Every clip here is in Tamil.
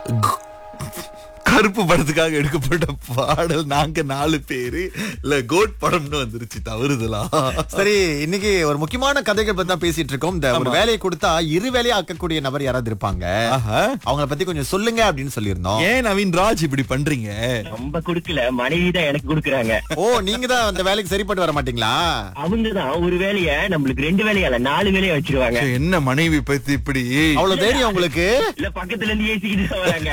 கருப்பு படத்துக்காக எடுக்கப்பட்ட பாடல் நாங்க நாலு பேரு இல்ல கோட் படம்னு வந்துருச்சு தவறுதலா சரி இன்னைக்கு ஒரு முக்கியமான கதைகள் பத்தி தான் பேசிட்டு இருக்கோம் இந்த ஒரு வேலையை கொடுத்தா இரு வேலையை ஆக்கக்கூடிய நபர் யாராவது இருப்பாங்க ஆஹா. அவங்கள பத்தி கொஞ்சம் சொல்லுங்க அப்படின்னு சொல்லியிருந்தோம் ஏன் நவீன் ராஜ் இப்படி பண்றீங்க நம்ம குடுக்கல மனைவி தான் எனக்கு குடுக்குறாங்க ஓ நீங்க தான் அந்த வேலைக்கு சரிப்பட்டு வர மாட்டீங்களா அவங்க தான் ஒரு வேலைய நம்மளுக்கு ரெண்டு வேலையா இல்ல நாலு வேலையா வச்சிருவாங்க என்ன மனைவி பத்தி இப்படி அவ்வளவு தைரியம் உங்களுக்கு இல்ல பக்கத்துல இருந்து ஏசிக்கிட்டு தான் வராங்க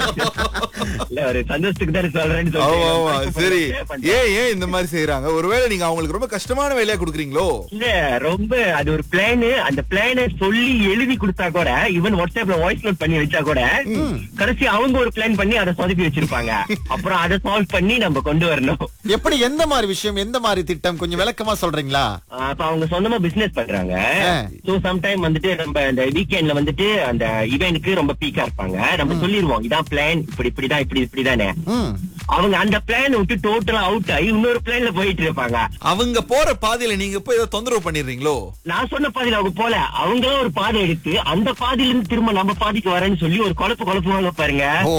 இல்ல ஒரு சந்தோஷத்துக்கு தான் சொல்றேன்னு ஆமா ஆமா சொல்றேன். சரி பண்றேன். ஏன் ஏன் இந்த மாதிரி செய்யறாங்க ஒருவேளை நீங்க அவங்களுக்கு ரொம்ப கஷ்டமான வேலையா கொடுக்குறீங்களோ இல்ல ரொம்ப அது ஒரு பிளான் அந்த பிளான சொல்லி எழுதி கொடுத்தா கூட ஈவன் வாட்ஸ்அப்ல வாய்ஸ் நோட் பண்ணி வச்சா கூட கடைசி அவங்க ஒரு பிளான் பண்ணி அதை சொதப்பி வச்சிருப்பாங்க அப்புறம் அதை சால்வ் பண்ணி நம்ம கொண்டு வரணும் எப்படி எந்த மாதிரி விஷயம் எந்த மாதிரி திட்டம் கொஞ்சம் விளக்கமா சொல்றீங்களா ஆஹ் அப்ப அவங்க சொந்தமா பிசினஸ் பண்றாங்க ஆ. சோ சம்டைம் வந்துட்டு நம்ம இந்த வீக்கெண்ட்ல வந்துட்டு அந்த இவெண்ட்க்கு ரொம்ப பீக்கா இருப்பாங்க நம்ம சொல்லிருவோம் இதான் பிளான் இப்படி இப்படிதான் இப்படி இப்படிதானே ம் அவங்க அந்த பிளான் விட்டு டோட்டலா அவுட் ஆகி இன்னொரு பிளான்ல போயிட்டு இருப்பாங்க அவங்க போற பாதையில நீங்க போய் ஏதோ தொந்தரவு பண்ணிடுறீங்களோ நான் சொன்ன பாதையில அவங்க போல அவங்களும் ஒரு பாதை எடுத்து அந்த பாதையில இருந்து திரும்ப நம்ம பாதைக்கு வரேன்னு சொல்லி ஒரு குழப்பு குழப்புவாங்க பாருங்க ஓ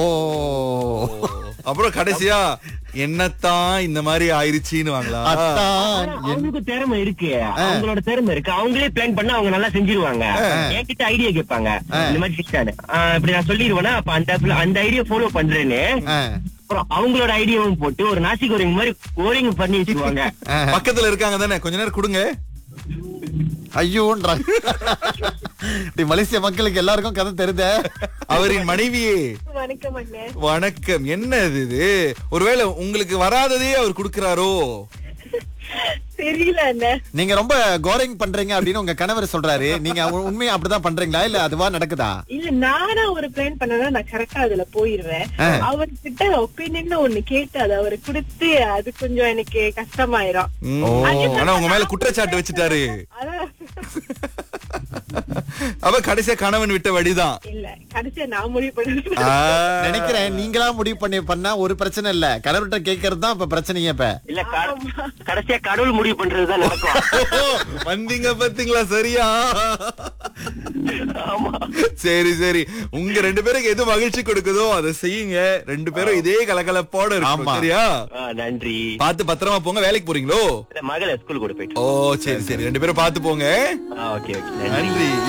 அப்புறம் கடைசியா என்னத்தான் இந்த மாதிரி ஆயிருச்சுன்னு வாங்களா அத்தான் ஆனா அவங்களுக்கு திறமை இருக்கு அவங்களோட திறமை இருக்கு அவங்களே பிளான் பண்ண அவங்க நல்லா செஞ்சிருவாங்க என்கிட்ட ஐடியா கேட்பாங்க இந்த மாதிரி சிஸ்டானு இப்படி நான் சொல்லிடுவேன்னா அப்ப அந்த அந்த ஐடியா ஃபாலோ பண்றேன்னு ஆ. அப்புறம் அவங்களோட ஐடியாவும் போட்டு ஒரு நாசி கோரிங் மாதிரி கோரிங் பண்ணி வச்சிருவாங்க பக்கத்துல இருக்காங்க தானே கொஞ்ச நேரம் கொடுங்க ஐயோன்றாங்க இப்படி மலேசிய மக்களுக்கு எல்லாருக்கும் கதை தெரியுதே அவரின் மனைவியே வணக்கம் அண்ணே வணக்கம் என்ன இது இது ஒருவேளை உங்களுக்கு வராததே அவர் கொடுக்கறாரோ தெரியல அண்ணே நீங்க ரொம்ப கோரிங் பண்றீங்க அப்படின்னு உங்க கணவர் சொல்றாரு நீங்க உ- உண்மையா அப்படிதான் பண்றீங்களா இல்ல அதுவா நடக்குதா இல்ல நானா ஒரு பிளான் பண்ணனா நான் கரெக்டா அதுல போயிருவேன் அவர்கிட்ட ஒப்பீனியன் ஒண்ணு கேட்டு அது அவரு கொடுத்து அது கொஞ்சம் எனக்கு கஷ்டமாயிரும் ம். ஆனா உங்க மேல குற்றச்சாட்டு வச்சுட்டாரு அதான் அவ கடைசியா கணவன் விட்ட வழிதான் இல்ல கடைசியா நான் முடிவு பண்ணது ஆ. நினைக்கிறேன் நீங்களா முடிவு பண்ணி பண்ணா ஒரு பிரச்சனை இல்ல கணவர்கிட்ட கேட்கறது தான் இப்ப பிரச்சனையே இப்ப இல்ல க- கடைசியா கடவுள் முடிவு பண்றதுதான் நடக்கும் ஓ, வந்தீங்க பாத்தீங்களா சரியா ஆமா சரி சரி உங்க ரெண்டு பேருக்கு எது மகிழ்ச்சி கொடுக்குதோ அதை செய்யுங்க ரெண்டு பேரும் இதே கலகலப்போட இருக்கும் ஆமா. சரியா ஆ, நன்றி பார்த்து பத்திரமா போங்க வேலைக்கு போறீங்களோ இல்ல, மகளை ஸ்கூல் கூட போயிட்டு ஓ சரி சரி ரெண்டு பேரும் பார்த்து போங்க ஓகே ஓகே நன்றி நன்றி